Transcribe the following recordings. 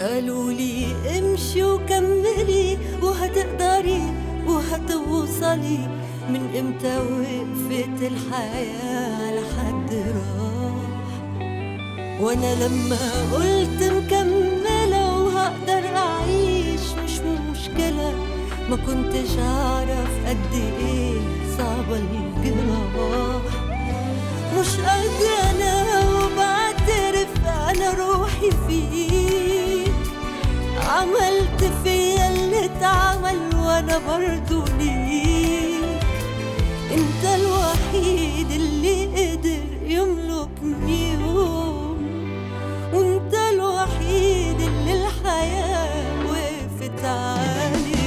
قالوا لي امشي وكملي وهتقدري وهتوصلي من امتى وقفت الحياة لحد راح وانا لما قلت مكملة وهقدر اعيش مش مشكلة ما كنتش اعرف قد ايه صعبة الجراح مش قادرة انا وبعترف انا روحي فيك عملت فيا اللي اتعمل وانا برضو ليك انت الوحيد اللي قدر يملكني يوم وانت الوحيد اللي الحياة وقفت عليه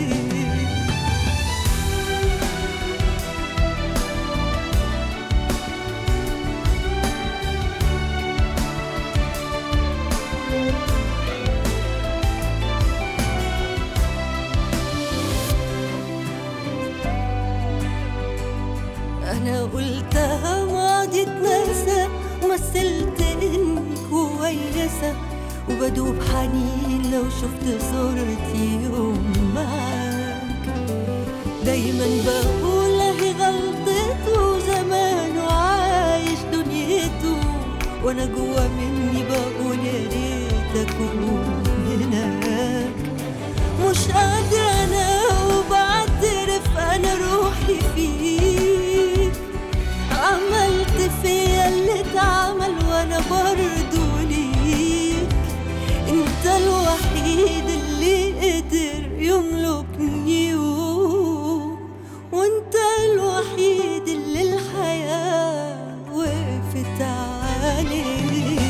أنا قلتها ماضي اتنسى ومثلت إني كويسة وبدوب حنين لو شفت صورتي يوم معاك دايما بقول اهي غلطته زمان وعايش دنيته وانا جوا مني بقول يا ريت اكون هناك مش قادرة انا وبعترف انا روحي فيك عملت فيا اللي اتعمل وانا برضو ليك انت الوحيد اللي قدر يملكني يوم وانت الوحيد اللي الحياة وقفت عليه